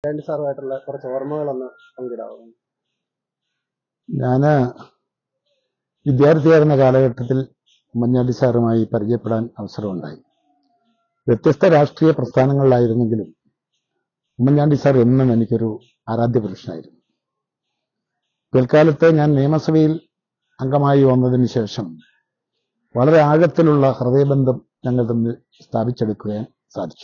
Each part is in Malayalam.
രണ്ട് സാറുമായിട്ടുള്ള കുറച്ച് ഓർമ്മകളൊന്ന് പങ്കിടാവും ഞാൻ വിദ്യാർത്ഥിയായിരുന്ന കാലഘട്ടത്തിൽ ഉമ്മൻചാണ്ടി സാറുമായി പരിചയപ്പെടാൻ അവസരമുണ്ടായി വ്യത്യസ്ത രാഷ്ട്രീയ പ്രസ്ഥാനങ്ങളിലായിരുന്നെങ്കിലും ഉമ്മൻചാണ്ടി സാർ എന്നും എനിക്കൊരു ആരാധ്യ പുരുഷനായിരുന്നു പിൽക്കാലത്ത് ഞാൻ നിയമസഭയിൽ അംഗമായി വന്നതിന് ശേഷം വളരെ ആഴത്തിലുള്ള ഹൃദയബന്ധം ഞങ്ങൾ തമ്മിൽ സ്ഥാപിച്ചെടുക്കുവാൻ സാധിച്ചു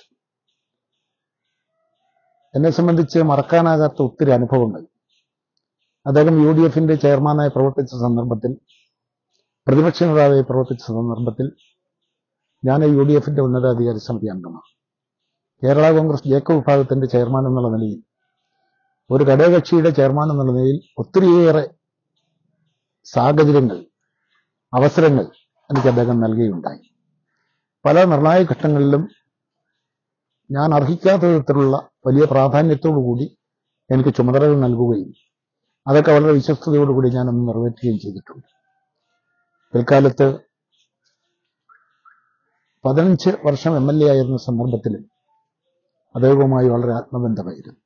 എന്നെ സംബന്ധിച്ച് മറക്കാനാകാത്ത ഒത്തിരി അനുഭവങ്ങൾ അദ്ദേഹം യു ഡി എഫിന്റെ ചെയർമാനായി പ്രവർത്തിച്ച സന്ദർഭത്തിൽ പ്രതിപക്ഷ നേതാവായി പ്രവർത്തിച്ച സന്ദർഭത്തിൽ ഞാൻ യു ഡി എഫിന്റെ ഉന്നതാധികാരി സമിതി അംഗമാണ് കേരള കോൺഗ്രസ് ജേക്കബ് വിഭാഗത്തിന്റെ ചെയർമാൻ എന്നുള്ള നിലയിൽ ഒരു ഘടകകക്ഷിയുടെ ചെയർമാൻ എന്നുള്ള നിലയിൽ ഒത്തിരിയേറെ സാഹചര്യങ്ങൾ അവസരങ്ങൾ എനിക്ക് അദ്ദേഹം നൽകുകയുണ്ടായി പല നിർണായക ഘട്ടങ്ങളിലും ഞാൻ അർഹിക്കാത്ത വിധത്തിലുള്ള വലിയ പ്രാധാന്യത്തോടു കൂടി എനിക്ക് ചുമതലകൾ നൽകുകയും അതൊക്കെ വളരെ വിശ്വസ്തയോടുകൂടി ഞാനൊന്ന് നിറവേറ്റുകയും ചെയ്തിട്ടുണ്ട് പിൽക്കാലത്ത് പതിനഞ്ച് വർഷം എം എൽ എ ആയിരുന്ന സന്ദർഭത്തിൽ അദ്ദേഹവുമായി വളരെ ആത്മബന്ധമായിരുന്നു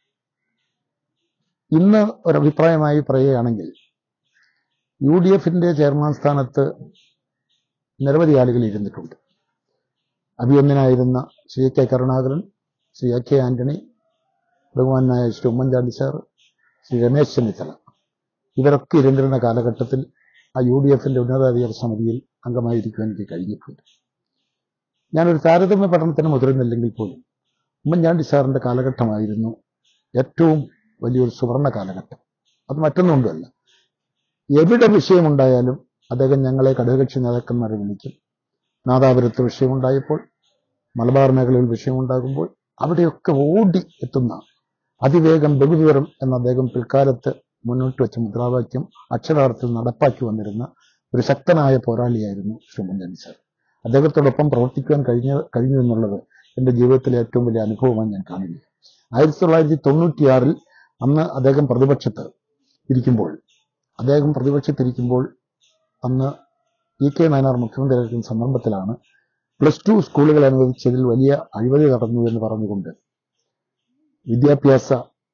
ഇന്ന് ഒരഭിപ്രായമായി പറയുകയാണെങ്കിൽ യു ഡി എഫിന്റെ ചെയർമാൻ സ്ഥാനത്ത് നിരവധി ആളുകൾ ഇരുന്നിട്ടുണ്ട് അഭിയന്നനായിരുന്ന Shri K Karunakaran Shri A K Antony ബഹുമാനായ ശ്രീ ഉമ്മൻചാണ്ടി സാർ ശ്രീ രമേശ് ചെന്നിത്തല ഇവരൊക്കെ ഇരുന്നിരുന്ന കാലഘട്ടത്തിൽ ആ യു ഡി എഫിന്റെ ഉന്നതാധികാര സമിതിയിൽ അംഗമായിരിക്കുവാൻ എനിക്ക് കഴിഞ്ഞിട്ടുണ്ട് ഞാനൊരു താരതമ്യ പഠനത്തിന് മുതിർന്നില്ലെങ്കിൽ പോലും ഉമ്മൻചാണ്ടി സാറിന്റെ കാലഘട്ടമായിരുന്നു ഏറ്റവും വലിയൊരു സുവർണ കാലഘട്ടം അത് മറ്റൊന്നുകൊണ്ടല്ല എവിടെ വിഷയമുണ്ടായാലും അദ്ദേഹം ഞങ്ങളെ ഘടകകക്ഷി നേതാക്കന്മാരെ വിളിക്കും നാദാപുരത്ത് വിഷയമുണ്ടായപ്പോൾ മലബാർ മേഖലയിൽ വിഷയമുണ്ടാകുമ്പോൾ അവിടെയൊക്കെ ഓടി എത്തുന്ന അതിവേഗം ബഹുദൂരം എന്ന അദ്ദേഹം പിൽക്കാലത്ത് മുന്നോട്ട് വെച്ച മുദ്രാവാക്യം അക്ഷരാർത്ഥത്തിൽ നടപ്പാക്കി വന്നിരുന്ന ഒരു ശക്തനായ പോരാളിയായിരുന്നു ശ്രീ ഉമ്മൻചാണ്ടി സാർ അദ്ദേഹത്തോടൊപ്പം പ്രവർത്തിക്കുവാൻ കഴിഞ്ഞ കഴിഞ്ഞു എന്നുള്ളത് എന്റെ ജീവിതത്തിലെ ഏറ്റവും വലിയ അനുഭവമായി ഞാൻ കാണുന്നു ആയിരത്തി തൊള്ളായിരത്തി തൊണ്ണൂറ്റിയാറിൽ അന്ന് അദ്ദേഹം പ്രതിപക്ഷത്ത് ഇരിക്കുമ്പോൾ അദ്ദേഹം പ്രതിപക്ഷത്തിരിക്കുമ്പോൾ അന്ന് ഇ കെ നയനാർ മുഖ്യമന്ത്രിയായിരിക്കുന്ന സന്ദർഭത്തിലാണ് പ്ലസ് ടു സ്കൂളുകൾ അനുവദിച്ചതിൽ വലിയ അഴിമതി നടന്നു എന്ന് പറഞ്ഞുകൊണ്ട് വിദ്യാഭ്യാസ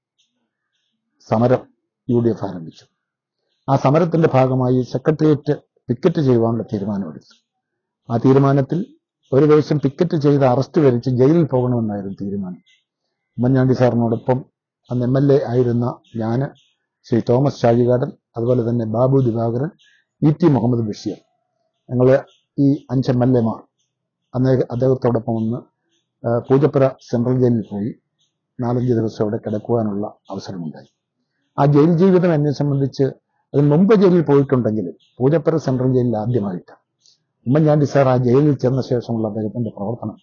സമരം യു ഡി എഫ് ആരംഭിച്ചു ആ സമരത്തിന്റെ ഭാഗമായി സെക്രട്ടേറിയറ്റ് പിക്കറ്റ് ചെയ്യുവാനുള്ള തീരുമാനമെടുത്തു ആ തീരുമാനത്തിൽ ഒരു ദിവസം പിക്കറ്റ് ചെയ്ത് അറസ്റ്റ് വരിച്ച് ജയിലിൽ പോകണമെന്നായിരുന്നു തീരുമാനം ഉമ്മൻചാണ്ടി സാറിനോടൊപ്പം അന്ന് എം എൽ എ ആയിരുന്ന ഞാൻ ശ്രീ തോമസ് ഷാജികാടൻ അതുപോലെ തന്നെ ബാബു ദിവാകരൻ ഇ ടി മുഹമ്മദ് ബഷീർ ഞങ്ങൾ ഈ അഞ്ച് എം എൽ എമാർ അന്ന് അദ്ദേഹത്തോടൊപ്പം ഒന്ന് ആ, പൂജപ്പുര സെൻട്രൽ ജയിലിൽ പോയി നാലഞ്ച് ദിവസം അവിടെ കിടക്കുവാനുള്ള അവസരമുണ്ടായി ആ ജയിൽ ജീവിതം എന്നെ സംബന്ധിച്ച് അതിന് മുമ്പ് ജയിലിൽ പോയിട്ടുണ്ടെങ്കിലും പൂജപ്പുര സെൻട്രൽ ജയിലിൽ ആദ്യമായിട്ട് ഉമ്മൻചാണ്ടി സാർ ആ ജയിലിൽ ചെന്ന ശേഷമുള്ള അദ്ദേഹത്തിന്റെ പ്രവർത്തനം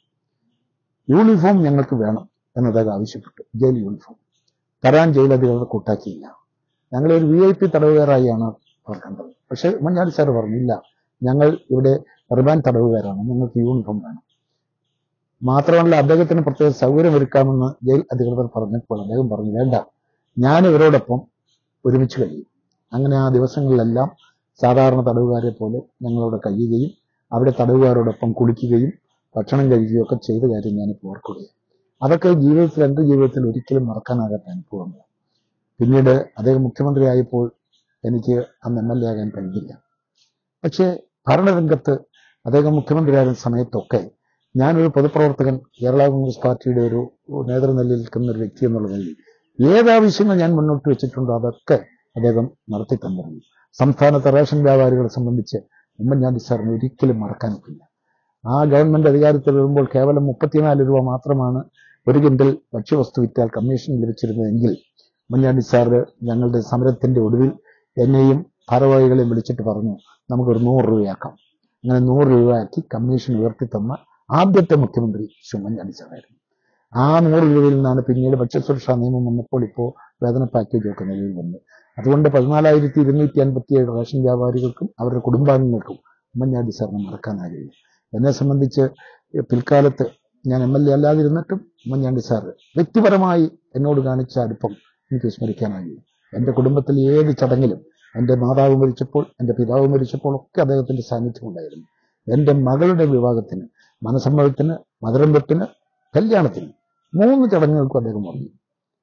യൂണിഫോം ഞങ്ങൾക്ക് വേണം എന്ന് അദ്ദേഹം ആവശ്യപ്പെട്ടു ജയിൽ യൂണിഫോം തരാൻ ജയിൽ അധികൃതർ കൂട്ടാക്കിയില്ല ഞങ്ങളെ ഒരു വി ഐ പി തടവുകാരായാണ് അവർ കണ്ടത് പക്ഷെ ഉമ്മൻചാണ്ടി സാർ പറഞ്ഞില്ല ഞങ്ങൾ ഇവിടെ റിമാൻഡ് തടവുകാരാണ് ഞങ്ങൾക്ക് യൂണിഫോം വേണം മാത്രമല്ല അദ്ദേഹത്തിന് പ്രത്യേക സൗകര്യം ഒരുക്കാമെന്ന് ജയിൽ അധികൃതർ പറഞ്ഞപ്പോൾ അദ്ദേഹം പറഞ്ഞു വേണ്ട ഞാൻ ഇവരോടൊപ്പം ഒരുമിച്ച് കഴിയും അങ്ങനെ ആ ദിവസങ്ങളിലെല്ലാം സാധാരണ തടവുകാരെ പോലെ ഞങ്ങളവിടെ കഴിയുകയും അവിടെ തടവുകാരോടൊപ്പം കുളിക്കുകയും ഭക്ഷണം കഴിക്കുകയും ഒക്കെ ചെയ്ത കാര്യം ഞാൻ ഓർക്കുകയും അതൊക്കെ ജീവിതത്തിൽ എന്റെ ജീവിതത്തിൽ ഒരിക്കലും മറക്കാനാകാത്ത അനുഭവങ്ങൾ പിന്നീട് അദ്ദേഹം മുഖ്യമന്ത്രിയായപ്പോൾ എനിക്ക് അന്ന് എം എൽ എ ആകാൻ കഴിഞ്ഞില്ല പക്ഷേ ഭരണരംഗത്ത് അദ്ദേഹം മുഖ്യമന്ത്രിയായിരുന്ന സമയത്തൊക്കെ ഞാനൊരു പൊതുപ്രവർത്തകൻ കേരള കോൺഗ്രസ് പാർട്ടിയുടെ ഒരു നേതൃനിലയിൽ നിൽക്കുന്ന ഒരു വ്യക്തി എന്നുള്ള നിലയിൽ ഏതാവശ്യങ്ങൾ ഞാൻ മുന്നോട്ട് വെച്ചിട്ടുണ്ടോ അതൊക്കെ അദ്ദേഹം നടത്തി തന്നിരുന്നു സംസ്ഥാനത്തെ റേഷൻ വ്യാപാരികളെ സംബന്ധിച്ച് ഉമ്മൻചാണ്ടി സാറിന് ഒരിക്കലും മറക്കാനൊക്കില്ല ആ ഗവൺമെന്റ് അധികാരത്തിൽ വരുമ്പോൾ കേവലം മുപ്പത്തിനാല് രൂപ മാത്രമാണ് ഒരു കിൻഡൽ ഭക്ഷ്യവസ്തു വിറ്റാൽ കമ്മീഷൻ ലഭിച്ചിരുന്നതെങ്കിൽ ഉമ്മൻചാണ്ടി സാറ് ഞങ്ങളുടെ സമരത്തിന്റെ ഒടുവിൽ എന്നെയും ഭാരവാഹികളെയും വിളിച്ചിട്ട് പറഞ്ഞു നമുക്കൊരു നൂറ് രൂപയാക്കാം അങ്ങനെ നൂറ് രൂപയാക്കി കമ്മീഷൻ ഉയർത്തി തന്ന ആദ്യത്തെ മുഖ്യമന്ത്രി ശ്രീ ഉമ്മൻചാണ്ടി സാറായിരുന്നു ആ നൂറ് രൂപയിൽ നിന്നാണ് പിന്നീട് ഭക്ഷ്യസുരക്ഷാ നിയമം വന്നപ്പോൾ ഇപ്പോൾ വേതന പാക്കേജ് ഒക്കെ നിലവിൽ വന്നത് അതുകൊണ്ട് പതിനാലായിരത്തി ഇരുന്നൂറ്റി അൻപത്തി ഏഴ് റേഷൻ വ്യാപാരികൾക്കും അവരുടെ കുടുംബാംഗങ്ങൾക്കും ഉമ്മൻചാണ്ടി സാറിനെ മറക്കാനാകില്ല എന്നെ സംബന്ധിച്ച് പിൽക്കാലത്ത് ഞാൻ എം എൽ എ അല്ലാതിരുന്നിട്ടും ഉമ്മൻചാണ്ടി സാറ് വ്യക്തിപരമായി എന്നോട് കാണിച്ച അടുപ്പം എനിക്ക് വിസ്മരിക്കാനാകില്ല എന്റെ കുടുംബത്തിൽ ഏത് ചടങ്ങിലും എന്റെ മാതാവ് മരിച്ചപ്പോൾ എന്റെ പിതാവ് മരിച്ചപ്പോൾ ഒക്കെ അദ്ദേഹത്തിന്റെ സാന്നിധ്യം ഉണ്ടായിരുന്നു എന്റെ മകളുടെ വിവാഹത്തിന് മനസമ്മതത്തിന് മധുരം വെപ്പിന് കല്യാണത്തിന് മൂന്ന് ചടങ്ങുകൾക്കും അദ്ദേഹം വന്നു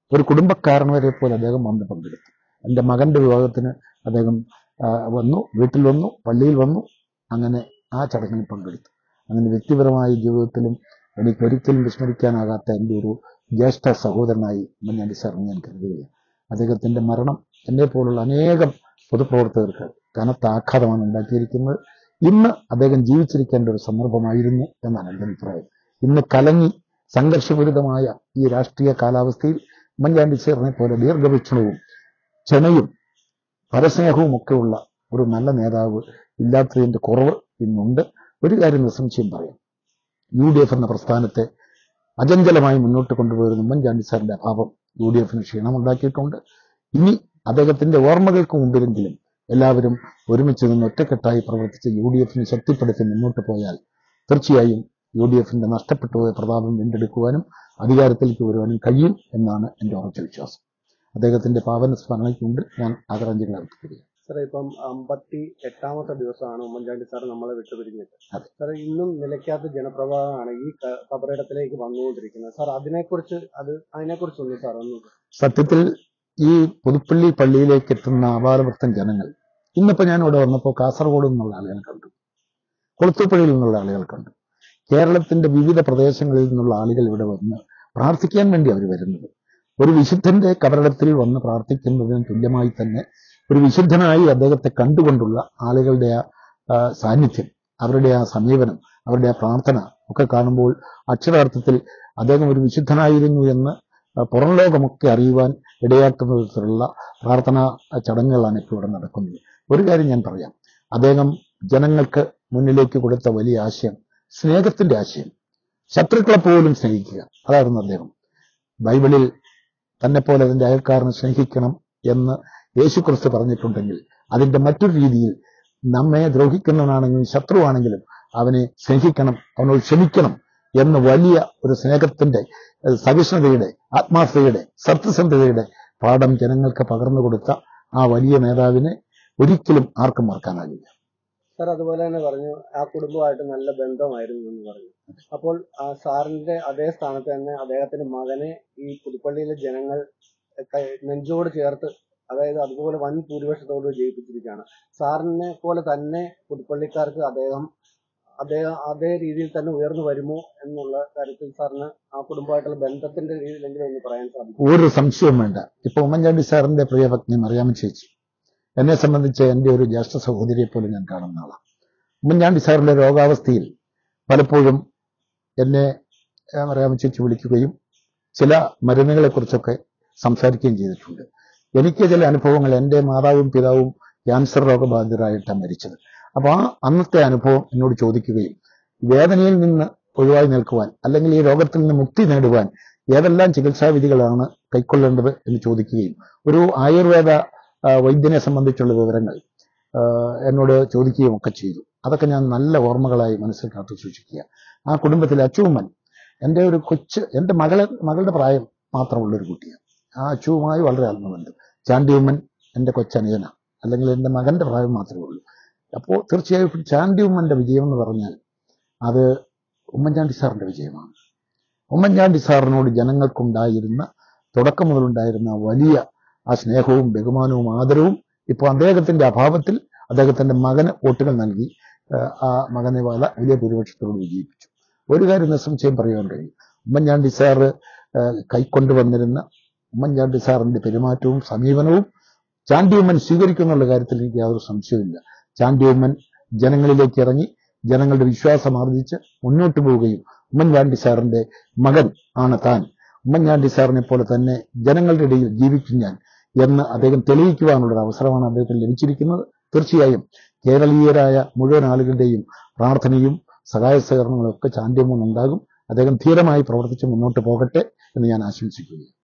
ഒരു കുടുംബക്കാരനവരെ പോലെ അദ്ദേഹം വന്ന് പങ്കെടുത്തു എൻ്റെ മകന്റെ വിവാഹത്തിന് അദ്ദേഹം ആ, വന്നു വീട്ടിൽ വന്നു പള്ളിയിൽ വന്നു അങ്ങനെ ആ ചടങ്ങിൽ പങ്കെടുത്തു അങ്ങനെ വ്യക്തിപരമായ ജീവിതത്തിലും എനിക്ക് ഒരിക്കലും വിസ്മരിക്കാനാകാത്ത എൻ്റെ ഒരു ജ്യേഷ്ഠ സഹോദരനായി ഉമ്മൻചാണ്ടി സാറിനെ ഞാൻ കരുതുകയാണ് അദ്ദേഹത്തിന്റെ മരണം എന്നെ പോലുള്ള അനേകം പൊതുപ്രവർത്തകർക്ക് കനത്ത ആഘാതമാണ് ഉണ്ടാക്കിയിരിക്കുന്നത് ഇന്ന് അദ്ദേഹം ജീവിച്ചിരിക്കേണ്ട ഒരു സന്ദർഭമായിരുന്നു എന്നാണ് എൻ്റെ അഭിപ്രായം ഇന്ന് കലങ്ങി സംഘർഷപൂരിതമായ ഈ രാഷ്ട്രീയ കാലാവസ്ഥയിൽ ഉമ്മൻചാണ്ടി സാറിനെ പോലെ ദീർഘവീക്ഷണവും ക്ഷമയും പരസ്നേഹവും ഒക്കെയുള്ള ഒരു നല്ല നേതാവ് ഇല്ലാത്തതിന്റെ കുറവ് ഇന്നുണ്ട് ഒരു കാര്യം നിസ്സംശയം പറയാം യു ഡി എഫ് എന്ന പ്രസ്ഥാനത്തെ അചഞ്ചലമായി മുന്നോട്ട് കൊണ്ടുപോയിരുന്ന ഉമ്മൻചാണ്ടി സാറിന്റെ അഭാവം യു ഡി എഫിന് ക്ഷീണമുണ്ടാക്കിയിട്ടുണ്ട് ഇനി അദ്ദേഹത്തിന്റെ ഓർമ്മകൾക്ക് മുമ്പിലെങ്കിലും എല്ലാവരും ഒരുമിച്ച് നിന്ന് ഒറ്റക്കെട്ടായി പ്രവർത്തിച്ച് യു ഡി എഫിനെ ശക്തിപ്പെടുത്തി മുന്നോട്ട് പോയാൽ തീർച്ചയായും യു ഡി എഫിന്റെ നഷ്ടപ്പെട്ടുപോയ പ്രതാപം വീണ്ടെടുക്കുവാനും അധികാരത്തിലേക്ക് വരുവാനും കഴിയും എന്നാണ് എന്റെ ഉറച്ച വിശ്വാസം അദ്ദേഹത്തിന്റെ പാവന സ്മരണയ്ക്ക് മുമ്പിൽ ഞാൻ ആദരാഞ്ജലികൾ അർപ്പിക്കുകയാണ് സാറേ ഇപ്പം അമ്പത്തി എട്ടാമത്തെ ദിവസമാണ് ഉമ്മൻചാണ്ടി സാർ നമ്മളെ വിട്ടുപിരിഞ്ഞിട്ട് അതെ. സാർ ഇന്നും നിലയ്ക്കാത്ത ജനപ്രവാഹമാണ് ഈ ക- കബറിടത്തിലേക്ക് വന്നുകൊണ്ടിരിക്കുന്നത് സാർ അതിനെക്കുറിച്ച് അത് അതിനെക്കുറിച്ചൊന്ന് സാർ ഒന്ന് സത്യത്തിൽ ഈ പുതുപ്പള്ളി പള്ളിയിലേക്ക് എത്തുന്ന ആപാലവൃത്തം ജനങ്ങൾ ഇന്നിപ്പോ ഞാൻ ഇവിടെ വന്നപ്പോൾ കാസർഗോഡ് നിന്നുള്ള ആളുകൾ കണ്ടു കൊളുത്തുപ്പുഴയിൽ നിന്നുള്ള ആളുകൾ കണ്ടു കേരളത്തിന്റെ വിവിധ പ്രദേശങ്ങളിൽ നിന്നുള്ള ആളുകൾ ഇവിടെ വന്ന് പ്രാർത്ഥിക്കാൻ വേണ്ടി അവർ വരുന്നത് ഒരു വിശുദ്ധന്റെ കബറിടത്തിൽ വന്ന് പ്രാർത്ഥിക്കുന്നതിന് തുല്യമായി തന്നെ ഒരു വിശുദ്ധനായി അദ്ദേഹത്തെ കണ്ടുകൊണ്ടുള്ള ആളുകളുടെ ആ, ആ സാന്നിധ്യം അവരുടെ ആ സമീപനം അവരുടെ ആ പ്രാർത്ഥന ഒക്കെ കാണുമ്പോൾ അക്ഷരാർത്ഥത്തിൽ അദ്ദേഹം ഒരു വിശുദ്ധനായിരുന്നു എന്ന് ആ, പുറം ലോകമൊക്കെ അറിയുവാൻ ഇടയാക്കുന്ന വിധത്തിലുള്ള പ്രാർത്ഥനാ ചടങ്ങുകളാണ് ഇപ്പോൾ ഇവിടെ നടക്കുന്നത് ഒരു കാര്യം ഞാൻ പറയാം അദ്ദേഹം ജനങ്ങൾക്ക് മുന്നിലേക്ക് കൊടുത്ത വലിയ ആശയം സ്നേഹത്തിന്റെ ആശയം ശത്രുക്കളെ പോലും സ്നേഹിക്കുക അതായിരുന്നു അദ്ദേഹം ബൈബിളിൽ തന്നെ പോലെ അതിന്റെ അയൽക്കാരനെ സ്നേഹിക്കണം എന്ന് യേശുക്രിസ്തു പറഞ്ഞിട്ടുണ്ടെങ്കിൽ അതിന്റെ മറ്റൊരു രീതിയിൽ നമ്മെ ദ്രോഹിക്കുന്നവനാണെങ്കിലും ശത്രുവാണെങ്കിലും അവനെ സ്നേഹിക്കണം അവനോട് ക്ഷമിക്കണം എന്ന് വലിയ ഒരു സ്നേഹത്തിന്റെ ഏഹ്, സഹിഷ്ണുതയുടെ ആത്മാർത്ഥതയുടെ സത്യസന്ധതയുടെ പാഠം ജനങ്ങൾക്ക് പകർന്നു കൊടുത്ത ആ വലിയ നേതാവിനെ ഒരിക്കലും ആർക്കും മറക്കാനാകില്ല സാർ അതുപോലെ തന്നെ പറഞ്ഞു ആ കുടുംബമായിട്ട് നല്ല ബന്ധമായിരുന്നു എന്ന് പറഞ്ഞു അപ്പോൾ ആ സാറിന്റെ അതേ സ്ഥാനത്ത് തന്നെ അദ്ദേഹത്തിന്റെ മകനെ ഈ പുതുപ്പള്ളിയിലെ ജനങ്ങൾ ക- നെഞ്ചോട് ചേർത്ത് അതായത് അതുപോലെ വൻ ഭൂരിപക്ഷത്തോട് ജയിപ്പിച്ചിരിക്കുകയാണ് സാറിനെ പോലെ തന്നെ പുതുപ്പള്ളിക്കാർക്ക് അദ്ദേഹം അദ്ദേഹം അതേ രീതിയിൽ തന്നെ ഉയർന്നു വരുമോ എന്നുള്ള കാര്യത്തിൽ സാറിന് ആ കുടുംബമായിട്ടുള്ള ബന്ധത്തിന്റെ രീതിയിലെങ്കിലും ഒന്ന് പറയാൻ സാധിക്കും ഒരു സംശയവും വേണ്ട ഇപ്പൊ ഉമ്മൻചാണ്ടി സാറിന്റെ പ്രിയപത്നി മറിയാമ്മ ചേച്ചി എന്നെ സംബന്ധിച്ച് എന്റെ ഒരു ജ്യേഷ്ഠ സഹോദരിയെ പോലും ഞാൻ കാണുന്ന ആളാണ് ഉമ്മൻചാണ്ടി സാറിന്റെ രോഗാവസ്ഥയിൽ പലപ്പോഴും എന്നെ ഏഹ്, മറിയാമ്മ ചേച്ചി വിളിക്കുകയും ചില മരുന്നുകളെ കുറിച്ചൊക്കെ സംസാരിക്കുകയും ചെയ്തിട്ടുണ്ട് എനിക്ക് ചില അനുഭവങ്ങൾ എന്റെ മാതാവും പിതാവും ക്യാൻസർ രോഗബാധിതരായിട്ടാണ് മരിച്ചത് അപ്പൊ ആ അന്നത്തെ അനുഭവം എന്നോട് ചോദിക്കുകയും വേദനയിൽ നിന്ന് ഒഴിവായി നിൽക്കുവാൻ അല്ലെങ്കിൽ ഈ രോഗത്തിൽ നിന്ന് മുക്തി നേടുവാൻ ഏതെല്ലാം ചികിത്സാവിധികളാണ് കൈക്കൊള്ളേണ്ടത് എന്ന് ചോദിക്കുകയും ഒരു ആയുർവേദ ആ, വൈദ്യനെ സംബന്ധിച്ചുള്ള വിവരങ്ങൾ ആ, എന്നോട് ചോദിക്കുകയും ഒക്കെ ചെയ്തു അതൊക്കെ ഞാൻ നല്ല ഓർമ്മകളായി മനസ്സിൽ കാത്തു സൂക്ഷിക്കുക ആ കുടുംബത്തിലെ അച്ചുമ്മൻ എൻ്റെ ഒരു കൊച്ച് എൻ്റെ മകളെ മകളുടെ പ്രായം മാത്രമുള്ള ഒരു കുട്ടിയാണ് ആ അച്ചുവുമായി വളരെ ആത്മബന്ധം ചാണ്ടിയമ്മൻ എൻ്റെ കൊച്ചനിയനാണ് അല്ലെങ്കിൽ എൻ്റെ മകന്റെ പ്രായം മാത്രമേ ഉള്ളൂ അപ്പോൾ തീർച്ചയായിട്ടും ചാണ്ടിയമ്മന്റെ വിജയം എന്ന് പറഞ്ഞാൽ അത് ഉമ്മൻചാണ്ടി സാറിന്റെ വിജയമാണ് ഉമ്മൻചാണ്ടി സാറിനോട് ജനങ്ങൾക്കുണ്ടായിരുന്ന തുടക്കം മുതലുണ്ടായിരുന്ന വലിയ ആ സ്നേഹവും ബഹുമാനവും ആദരവും ഇപ്പോൾ അദ്ദേഹത്തിന്റെ അഭാവത്തിൽ അദ്ദേഹത്തിന്റെ മകന് വോട്ടുകൾ നൽകി ആ, ആ മകനെ വല വലിയ ഭൂരിപക്ഷത്തോട് വിജയിപ്പിച്ചു ഒരു കാര്യം നിസ്സംശയം പറയാൻ കഴിയും ഉമ്മൻചാണ്ടി സാറ് ആ, കൈക്കൊണ്ടുവന്നിരുന്ന ഉമ്മൻചാണ്ടി സാറിന്റെ പെരുമാറ്റവും സമീപനവും ചാണ്ടിയമ്മൻ സ്വീകരിക്കുന്നുള്ള കാര്യത്തിൽ എനിക്ക് യാതൊരു സംശയവുമില്ല ചാണ്ടിയമ്മൻ ജനങ്ങളിലേക്ക് ഇറങ്ങി ജനങ്ങളുടെ വിശ്വാസം ആർജിച്ച് മുന്നോട്ട് പോവുകയും ഉമ്മൻചാണ്ടി സാറിന്റെ മകൻ ആണ് താൻ ഉമ്മൻചാണ്ടി സാറിനെ പോലെ തന്നെ ജനങ്ങളുടെ ഇടയിൽ ജീവിക്കും ഞാൻ എന്ന് അദ്ദേഹം തെളിയിക്കുവാനുള്ള ഒരു അവസരമാണ് അദ്ദേഹത്തിന് ലഭിച്ചിരിക്കുന്നത് തീർച്ചയായും കേരളീയരായ മുഴുവൻ ആളുകളുടെയും പ്രാർത്ഥനയും സഹായ സഹകരണങ്ങളും ഒക്കെ ചാണ്ടിയമ്മൻ ഉണ്ടാകും അദ്ദേഹം ധീരമായി പ്രവർത്തിച്ച് മുന്നോട്ട് പോകട്ടെ എന്ന് ഞാൻ ആശംസിക്കുന്നു